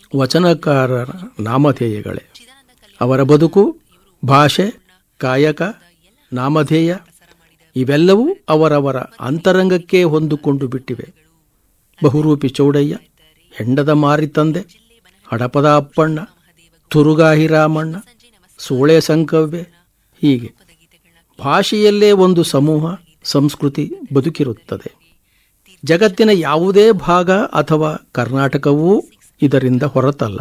ವಚನಕಾರರ ನಾಮಧೇಯಗಳೇ ಅವರ ಬದುಕು ಭಾಷೆ ಕಾಯಕ ನಾಮಧೇಯ ಇವೆಲ್ಲವೂ ಅವರವರ ಅಂತರಂಗಕ್ಕೆ ಹೊಂದಿಕೊಂಡು ಬಿಟ್ಟಿವೆ ಬಹುರೂಪಿ ಚೌಡಯ್ಯ ಹೆಂಡದ ಮಾರಿ ತಂದೆ ಹಡಪದ ಅಪ್ಪಣ್ಣ ತುರುಗಾಹಿ ರಾಮಣ್ಣ ಸೋಳೆ ಸಂಕವ್ಯ ಹೀಗೆ ಭಾಷೆಯಲ್ಲೇ ಒಂದು ಸಮೂಹ ಸಂಸ್ಕೃತಿ ಬದುಕಿರುತ್ತದೆ ಜಗತ್ತಿನ ಯಾವುದೇ ಭಾಗ ಅಥವಾ ಕರ್ನಾಟಕವೂ ಇದರಿಂದ ಹೊರತಲ್ಲ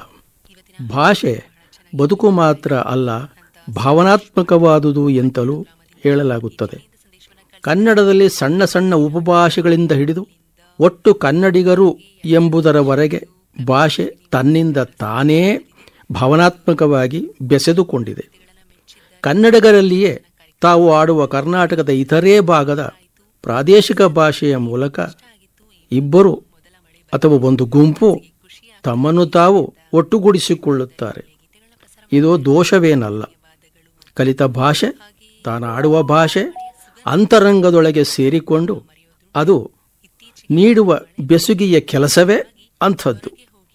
ಭಾಷೆ ಬದುಕು ಮಾತ್ರ ಅಲ್ಲ ಭಾವನಾತ್ಮಕವಾದುದು ಎಂತಲೂ ಹೇಳಲಾಗುತ್ತದೆ ಕನ್ನಡದಲ್ಲಿ ಸಣ್ಣ ಸಣ್ಣ ಉಪಭಾಷೆಗಳಿಂದ ಹಿಡಿದು ಒಟ್ಟು ಕನ್ನಡಿಗರು ಎಂಬುದರವರೆಗೆ ಭಾಷೆ ತನ್ನಿಂದ ತಾನೇ ಭಾವನಾತ್ಮಕವಾಗಿ ಬೆಸೆದುಕೊಂಡಿದೆ ಕನ್ನಡಿಗರಲ್ಲಿಯೇ ತಾವು ಆಡುವ ಕರ್ನಾಟಕದ ಇತರೇ ಭಾಗದ ಪ್ರಾದೇಶಿಕ ಭಾಷೆಯ ಮೂಲಕ ಇಬ್ಬರು ಅಥವಾ ಒಂದು ಗುಂಪು ತಮ್ಮನ್ನು ತಾವು ಒಟ್ಟುಗೂಡಿಸಿಕೊಳ್ಳುತ್ತಾರೆ ಇದು ದೋಷವೇನಲ್ಲ ಕಲಿತ ಭಾಷೆ ತಾನು ಆಡುವ ಭಾಷೆ ಅಂತರಂಗದೊಳಗೆ ಸೇರಿಕೊಂಡು ಅದು ನೀಡುವ ಬೆಸುಗಿಯ ಕೆಲಸವೇ ಅಂಥದ್ದು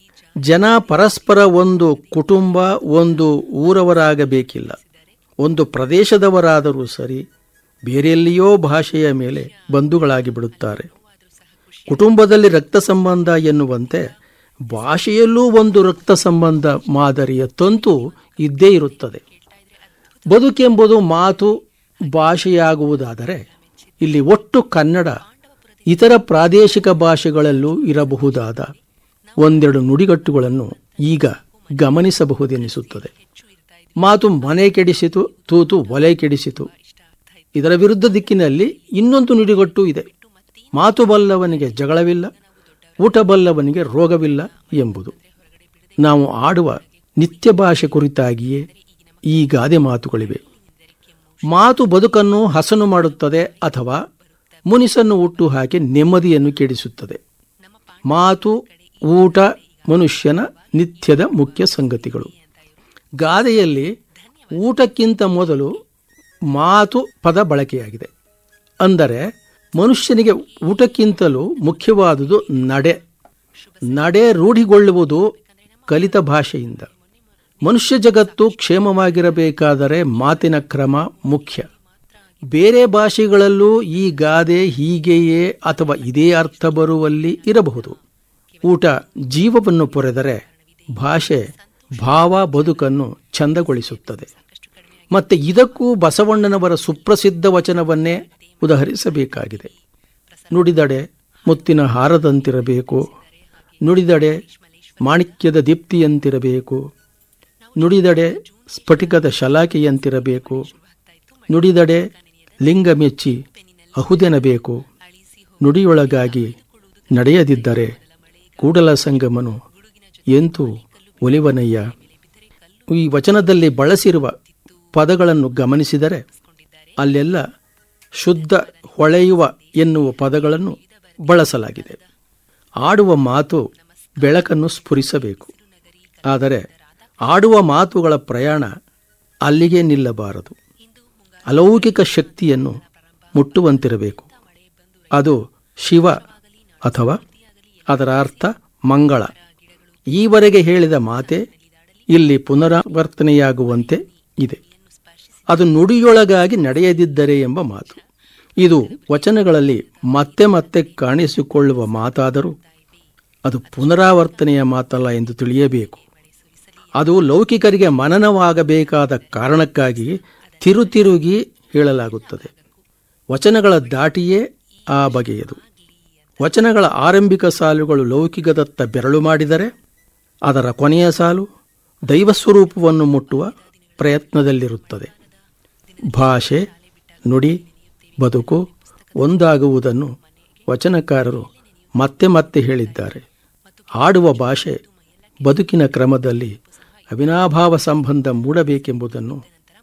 ಜನ ಪರಸ್ಪರ ಒಂದು ಕುಟುಂಬ ಒಂದು ಊರವರಾಗಬೇಕಿಲ್ಲ ಒಂದು ಪ್ರದೇಶದವರಾದರೂ ಸರಿ ಬೇರೆಲ್ಲಿಯೋ ಭಾಷೆಯ ಮೇಲೆ ಬಂಧುಗಳಾಗಿ ಬಿಡುತ್ತಾರೆ ಕುಟುಂಬದಲ್ಲಿ ರಕ್ತ ಸಂಬಂಧ ಎನ್ನುವಂತೆ ಭಾಷೆಯಲ್ಲೂ ಒಂದು ರಕ್ತ ಸಂಬಂಧ ಮಾದರಿಯ ತಂತು ಇದ್ದೇ ಇರುತ್ತದೆ ಬದುಕೆಂಬುದು ಮಾತು ಭಾಷೆಯಾಗುವುದಾದರೆ ಇಲ್ಲಿ ಒಟ್ಟು ಕನ್ನಡ ಇತರ ಪ್ರಾದೇಶಿಕ ಭಾಷೆಗಳಲ್ಲೂ ಇರಬಹುದಾದ ಒಂದೆರಡು ನುಡಿಗಟ್ಟುಗಳನ್ನು ಈಗ ಗಮನಿಸಬಹುದೆನಿಸುತ್ತದೆ ಮಾತು ಮನೆ ಕೆಡಿಸಿತು ತೂತು ಒಲೆ ಕೆಡಿಸಿತು ಇದರ ವಿರುದ್ಧ ದಿಕ್ಕಿನಲ್ಲಿ ಇನ್ನೊಂದು ನುಡಿಗಟ್ಟು ಇದೆ ಮಾತು ಬಲ್ಲವನಿಗೆ ಜಗಳವಿಲ್ಲ ಊಟ ಬಲ್ಲವನಿಗೆ ರೋಗವಿಲ್ಲ ಎಂಬುದು ನಾವು ಆಡುವ ನಿತ್ಯ ಭಾಷೆ ಕುರಿತಾಗಿಯೇ ಈ ಗಾದೆ ಮಾತುಗಳಿವೆ ಮಾತು ಬದುಕನ್ನು ಹಸನು ಮಾಡುತ್ತದೆ ಅಥವಾ ಮುನಿಸನ್ನು ಹುಟ್ಟು ಹಾಕಿ ನೆಮ್ಮದಿಯನ್ನು ಕೆಡಿಸುತ್ತದೆ ಮಾತು ಊಟ ಮನುಷ್ಯನ ನಿತ್ಯದ ಮುಖ್ಯ ಸಂಗತಿಗಳು ಗಾದೆಯಲ್ಲಿ ಊಟಕ್ಕಿಂತ ಮೊದಲು ಮಾತು ಪದ ಬಳಕೆಯಾಗಿದೆ ಅಂದರೆ ಮನುಷ್ಯನಿಗೆ ಊಟಕ್ಕಿಂತಲೂ ಮುಖ್ಯವಾದುದು ನಡೆ ನಡೆ ರೂಢಿಗೊಳ್ಳುವುದು ಕಲಿತ ಭಾಷೆಯಿಂದ ಮನುಷ್ಯ ಜಗತ್ತು ಕ್ಷೇಮವಾಗಿರಬೇಕಾದರೆ ಮಾತಿನ ಕ್ರಮ ಮುಖ್ಯ ಬೇರೆ ಭಾಷೆಗಳಲ್ಲೂ ಈ ಗಾದೆ ಹೀಗೆಯೇ ಅಥವಾ ಇದೇ ಅರ್ಥ ಬರುವಲ್ಲಿ ಇರಬಹುದು ಊಟ ಜೀವವನ್ನು ಪೊರೆದರೆ ಭಾಷೆ ಭಾವ ಬದುಕನ್ನು ಚಂದಗೊಳಿಸುತ್ತದೆ ಮತ್ತೆ ಇದಕ್ಕೂ ಬಸವಣ್ಣನವರ ಸುಪ್ರಸಿದ್ಧ ವಚನವನ್ನೇ ಉದಾಹರಿಸಬೇಕಾಗಿದೆ ನುಡಿದಡೆ ಮುತ್ತಿನ ಹಾರದಂತಿರಬೇಕು ನುಡಿದಡೆ ಮಾಣಿಕ್ಯದ ದೀಪ್ತಿಯಂತಿರಬೇಕು ನುಡಿದಡೆ ಸ್ಫಟಿಕದ ಶಲಾಕೆಯಂತಿರಬೇಕು ನುಡಿದಡೆ ಲಿಂಗ ಮೆಚ್ಚಿ ಅಹುದೆನಬೇಕು ನುಡಿಯೊಳಗಾಗಿ ನಡೆಯದಿದ್ದರೆ ಕೂಡಲ ಸಂಗಮನು ಎಂತೂ ಒಲಿವನಯ್ಯ ಈ ವಚನದಲ್ಲಿ ಬಳಸಿರುವ ಪದಗಳನ್ನು ಗಮನಿಸಿದರೆ ಅಲ್ಲೆಲ್ಲ ಶುದ್ಧ ಹೊಳೆಯುವ ಎನ್ನುವ ಪದಗಳನ್ನು ಬಳಸಲಾಗಿದೆ ಆಡುವ ಮಾತು ಬೆಳಕನ್ನು ಸ್ಫುರಿಸಬೇಕು ಆದರೆ ಆಡುವ ಮಾತುಗಳ ಪ್ರಯಾಣ ಅಲ್ಲಿಗೆ ನಿಲ್ಲಬಾರದು ಅಲೌಕಿಕ ಶಕ್ತಿಯನ್ನು ಮುಟ್ಟುವಂತಿರಬೇಕು ಅದು ಶಿವ ಅಥವಾ ಅದರ ಅರ್ಥ ಮಂಗಳ ಈವರೆಗೆ ಹೇಳಿದ ಮಾತೆ ಇಲ್ಲಿ ಪುನರಾವರ್ತನೆಯಾಗುವಂತೆ ಇದೆ ಅದು ನುಡಿಯೊಳಗಾಗಿ ನಡೆಯದಿದ್ದರೆ ಎಂಬ ಮಾತು ಇದು ವಚನಗಳಲ್ಲಿ ಮತ್ತೆ ಮತ್ತೆ ಕಾಣಿಸಿಕೊಳ್ಳುವ ಮಾತಾದರೂ ಅದು ಪುನರಾವರ್ತನೆಯ ಮಾತಲ್ಲ ಎಂದು ತಿಳಿಯಬೇಕು ಅದು ಲೌಕಿಕರಿಗೆ ಮನನವಾಗಬೇಕಾದ ಕಾರಣಕ್ಕಾಗಿ ತಿರುತಿರುಗಿ ಹೇಳಲಾಗುತ್ತದೆ ವಚನಗಳ ದಾಟಿಯೇ ಆ ಬಗೆಯದು ವಚನಗಳ ಆರಂಭಿಕ ಸಾಲುಗಳು ಲೌಕಿಕದತ್ತ ಬೆರಳು ಮಾಡಿದರೆ ಅದರ ಕೊನೆಯ ಸಾಲು ದೈವಸ್ವರೂಪವನ್ನು ಮುಟ್ಟುವ ಪ್ರಯತ್ನದಲ್ಲಿರುತ್ತದೆ ಭಾಷೆ ನುಡಿ ಬದುಕು ಒಂದಾಗುವುದನ್ನು ವಚನಕಾರರು ಮತ್ತೆ ಮತ್ತೆ ಹೇಳಿದ್ದಾರೆ ಆಡುವ ಭಾಷೆ ಬದುಕಿನ ಕ್ರಮದಲ್ಲಿ ಅವಿನಾಭಾವ ಸಂಬಂಧ ಮೂಡಬೇಕೆಂಬುದನ್ನು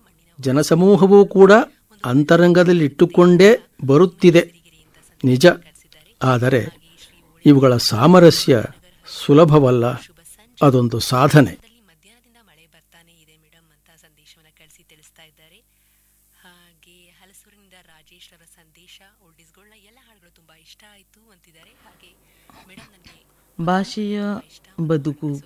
ಜನಸಮೂಹವೂ ಕೂಡ ಅಂತರಂಗದಲ್ಲಿಟ್ಟುಕೊಂಡೇ ಬರುತ್ತಿದೆ ನಿಜ ಆದರೆ ಇವುಗಳ ಸಾಮರಸ್ಯ ಸುಲಭವಲ್ಲ ಅದೊಂದು ಸಾಧನೆ ಮಧ್ಯಾಹ್ನದಿಂದ ಮಳೆ ಬರ್ತಾನೆ ಇದೆ ಮೇಡಮ್ ಅಂತ ಸಂದೇಶವನ್ನ ಕಳಿಸಿ ತಿಳಿಸ್ತಾ ಇದ್ದಾರೆ ಹಾಗೆ ಹಲಸೂರಿನಿಂದ ರಾಜೇಶ್ ಅವರ ಸಂದೇಶ ಓಲ್ಡಿಸ್ಗಳನ್ನ ಎಲ್ಲ ಹಾಡುಗಳು ತುಂಬಾ ಇಷ್ಟ ಆಯ್ತು ಅಂತಿದ್ದಾರೆ ಹಾಗೆ ಮೇಡಮ್ ನನಗೆ ಭಾಷೆಯ ಬದುಕು